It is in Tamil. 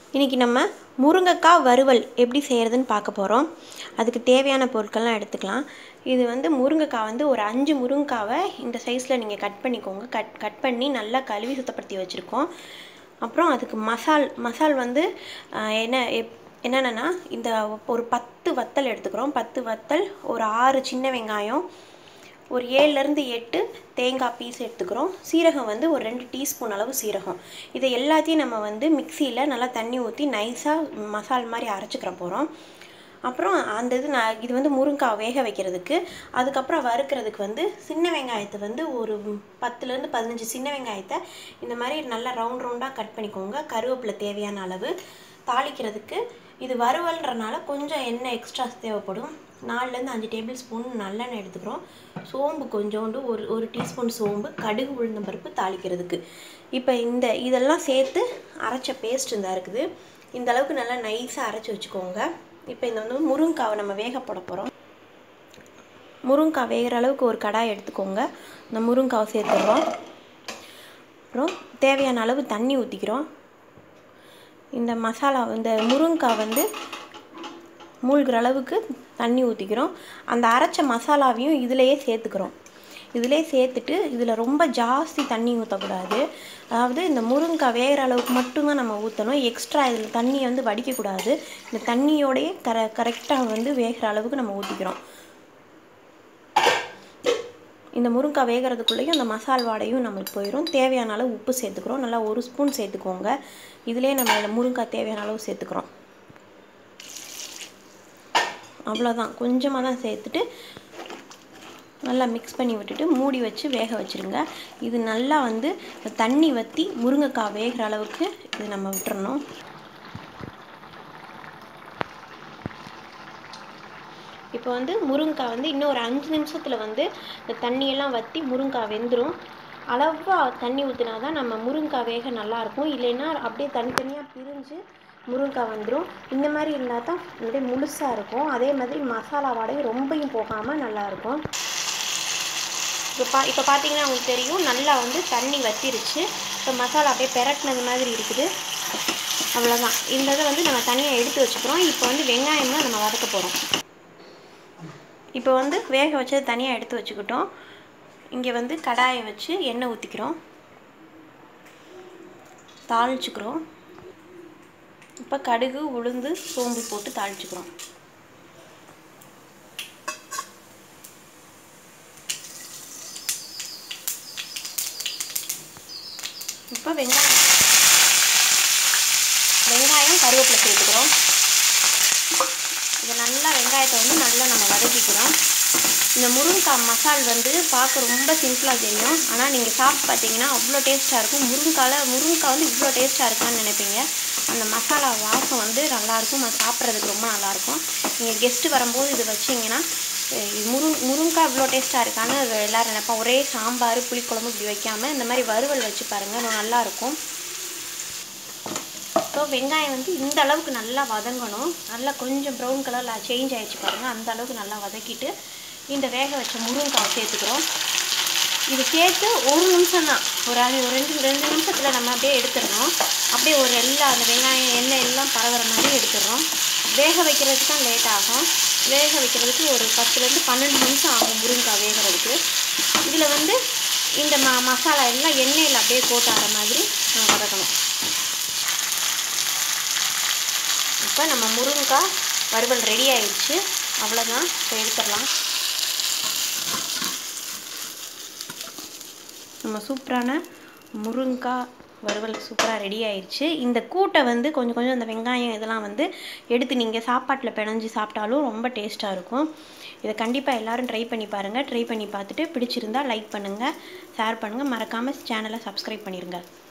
இன்றைக்கி நம்ம முருங்கைக்காய் வறுவல் எப்படி செய்கிறதுன்னு பார்க்க போகிறோம் அதுக்கு தேவையான பொருட்கள்லாம் எடுத்துக்கலாம் இது வந்து முருங்கைக்காய் வந்து ஒரு அஞ்சு முருங்கைக்காவை இந்த சைஸில் நீங்கள் கட் பண்ணிக்கோங்க கட் கட் பண்ணி நல்லா கழுவி சுத்தப்படுத்தி வச்சுருக்கோம் அப்புறம் அதுக்கு மசால் மசால் வந்து ஆஹ், என்ன எப் என்னென்னா இந்த ஒரு பத்து வத்தல் எடுத்துக்கிறோம் பத்து வத்தல் ஒரு ஆறு சின்ன வெங்காயம் ஒரு ஏழுலேருந்து எட்டு தேங்காய் பீஸ் எடுத்துக்கிறோம் சீரகம் வந்து ஒரு ரெண்டு டீஸ்பூன் அளவு சீரகம் இதை எல்லாத்தையும் நம்ம வந்து மிக்சியில் நல்லா தண்ணி ஊற்றி நைஸாக மசால் மாதிரி அரைச்சிக்கிற போகிறோம் அப்புறம் அந்த இது நான் இது வந்து முருங்காய் வேக வைக்கிறதுக்கு அதுக்கப்புறம் வறுக்கிறதுக்கு வந்து சின்ன வெங்காயத்தை வந்து ஒரு பத்துலேருந்து பதினஞ்சு சின்ன வெங்காயத்தை இந்த மாதிரி நல்லா ரவுண்ட் ரவுண்டாக கட் பண்ணிக்கோங்க கருவேப்பிலை தேவையான அளவு தாளிக்கிறதுக்கு இது வறுவல்ன்றனால கொஞ்சம் எண்ணெய் எக்ஸ்ட்ரா தேவைப்படும் நாலுலேருந்து அஞ்சு டேபிள் ஸ்பூன் நல்லெண்ணெய் எடுத்துக்கிறோம் சோம்பு கொஞ்சோண்டு ஒரு ஒரு டீஸ்பூன் சோம்பு கடுகு உளுந்தம் பருப்பு தாளிக்கிறதுக்கு இப்போ இந்த இதெல்லாம் சேர்த்து அரைச்ச பேஸ்ட் இந்த இருக்குது இந்த அளவுக்கு நல்லா நைஸாக அரைச்சி வச்சுக்கோங்க இப்போ இந்த வந்து முருங்காவை நம்ம வேக போட போகிறோம் முருங்காய் வேகிற அளவுக்கு ஒரு கடாய் எடுத்துக்கோங்க இந்த முருங்காவை சேர்த்துடுறோம் அப்புறம் தேவையான அளவு தண்ணி ஊற்றிக்கிறோம் இந்த மசாலா இந்த முருங்காய் வந்து மூழ்கிற அளவுக்கு தண்ணி ஊற்றிக்கிறோம் அந்த அரைச்ச மசாலாவையும் இதிலையே சேர்த்துக்கிறோம் இதிலே சேர்த்துட்டு இதில் ரொம்ப ஜாஸ்தி தண்ணி ஊற்றக்கூடாது அதாவது இந்த முருங்காய் வேகிற அளவுக்கு மட்டும்தான் நம்ம ஊற்றணும் எக்ஸ்ட்ரா இதில் தண்ணியை வந்து வடிக்கக்கூடாது இந்த தண்ணியோடையே கர கரெக்டாக வந்து வேகிற அளவுக்கு நம்ம ஊற்றிக்கிறோம் இந்த முருங்காய் வேகிறதுக்குள்ளேயும் அந்த மசால் வாடையும் நம்மளுக்கு போயிடும் தேவையான அளவு உப்பு சேர்த்துக்கிறோம் நல்லா ஒரு ஸ்பூன் சேர்த்துக்கோங்க இதிலே நம்ம இதில் முருங்காய் தேவையான அளவு சேர்த்துக்கிறோம் அவ்வளோதான் கொஞ்சமாக தான் சேர்த்துட்டு நல்லா மிக்ஸ் பண்ணி விட்டுட்டு மூடி வச்சு வேக வச்சுருங்க இது நல்லா வந்து தண்ணி வற்றி முருங்கைக்காய் வேகிற அளவுக்கு இது நம்ம விட்டுறணும் இப்போ வந்து முருங்கைக்காய் வந்து இன்னும் ஒரு அஞ்சு நிமிஷத்தில் வந்து இந்த தண்ணியெல்லாம் வற்றி முருங்கைக்காய் வெந்துடும் அளவாக தண்ணி ஊற்றினா தான் நம்ம முருங்கைக்காய் வேக நல்லாயிருக்கும் இல்லைன்னா அப்படியே தனித்தனியாக பிரிஞ்சு முருங்கைக்காய் வந்துடும் இந்த மாதிரி இருந்தால் தான் அப்படியே முழுசாக இருக்கும் அதே மாதிரி மசாலா வாடையும் ரொம்பையும் போகாமல் நல்லாயிருக்கும் இப்போ பா இப்போ பார்த்தீங்கன்னா உங்களுக்கு தெரியும் நல்லா வந்து தண்ணி வத்திருச்சு இப்போ மசாலா அப்படியே பெரட்டினது மாதிரி இருக்குது அவ்வளோதான் இந்த இதை வந்து நம்ம தனியாக எடுத்து வச்சுக்கிறோம் இப்போ வந்து வெங்காயம்லாம் நம்ம வதக்க போகிறோம் இப்போ வந்து வேக வச்சது தனியாக எடுத்து வச்சுக்கிட்டோம் இங்கே வந்து கடாயை வச்சு எண்ணெய் ஊற்றிக்கிறோம் தாளிச்சுக்கிறோம் இப்போ கடுகு உளுந்து சோம்பு போட்டு தாளிச்சுக்கிறோம் இப்போ வெங்காயம் வெங்காயம் கருவேப்பிலை சேர்த்துக்கிறோம் இது நல்லா வெங்காயத்தை வந்து நல்லா நம்ம வதக்கிக்கிறோம் இந்த முருங்கைக்காய் மசால் வந்து பார்க்க ரொம்ப சிம்பிளாக தெரியும் ஆனால் நீங்கள் சாப்பிட்டு பார்த்தீங்கன்னா அவ்வளோ டேஸ்ட்டாக இருக்கும் முருங்காயில் முருங்கைக்காய் வந்து இவ்வளோ டேஸ்ட்டாக இருக்கான்னு நினைப்பீங்க அந்த மசாலா வாசம் வந்து நல்லாயிருக்கும் அது சாப்பிட்றதுக்கு ரொம்ப நல்லாயிருக்கும் நீங்கள் கெஸ்ட்டு வரும்போது இது வச்சிங்கன்னா அஹ் இது முரு முருங்கைக்காய் இவ்வளோ டேஸ்ட்டாக இருக்கான்னு அது எல்லோரும் நினைப்போம் ஒரே சாம்பார் புளிக்குழம்பு இப்படி வைக்காமல் இந்த மாதிரி வறுவல் வச்சு பாருங்கள் இன்னும் நல்லாயிருக்கும் ஸோ வெங்காயம் வந்து இந்த அளவுக்கு நல்லா வதங்கணும் நல்லா கொஞ்சம் ப்ரௌன் கலரில் சேஞ்ச் ஆயிடுச்சு பாருங்கள் அந்த அளவுக்கு நல்லா வதக்கிட்டு இந்த வேக வச்ச முருங்காய் சேர்த்துக்கிறோம் இது சேர்த்து ஒரு நிமிஷம் தான் ஒரு அது ஒரு ரெண்டு ரெண்டு நிமிஷத்தில் நம்ம அப்படியே எடுத்துடணும் அப்படியே ஒரு எல்லா அந்த வெங்காயம் எண்ணெய் எல்லாம் பரவுற மாதிரி எடுத்துடுறோம் வேக வைக்கிறதுக்கு தான் லேட் ஆகும் வேக வைக்கிறதுக்கு ஒரு பத்துலேருந்து பன்னெண்டு நிமிஷம் ஆகும் முருங்காய் வேகிறதுக்கு இதில் வந்து இந்த ம மசாலா எல்லாம் எண்ணெயில் அப்படியே போட்டாற மாதிரி நம்ம வதக்கணும் இப்போ நம்ம முருங்கைக்காய் வறுவல் ரெடி ஆயிடுச்சு அவ்வளோதான் இப்போ எடுத்துடலாம் நம்ம சூப்பரான முருங்கைக்காய் வறுவல் சூப்பராக ரெடி ஆயிடுச்சு இந்த கூட்டை வந்து கொஞ்சம் கொஞ்சம் இந்த வெங்காயம் இதெல்லாம் வந்து எடுத்து நீங்கள் சாப்பாட்டில் பிணைஞ்சு சாப்பிட்டாலும் ரொம்ப டேஸ்ட்டாக இருக்கும் இதை கண்டிப்பாக எல்லோரும் ட்ரை பண்ணி பாருங்கள் ட்ரை பண்ணி பார்த்துட்டு பிடிச்சிருந்தா லைக் பண்ணுங்கள் ஷேர் பண்ணுங்கள் மறக்காமல் சேனலை சப்ஸ்கிரைப் பண்ணிடுங்க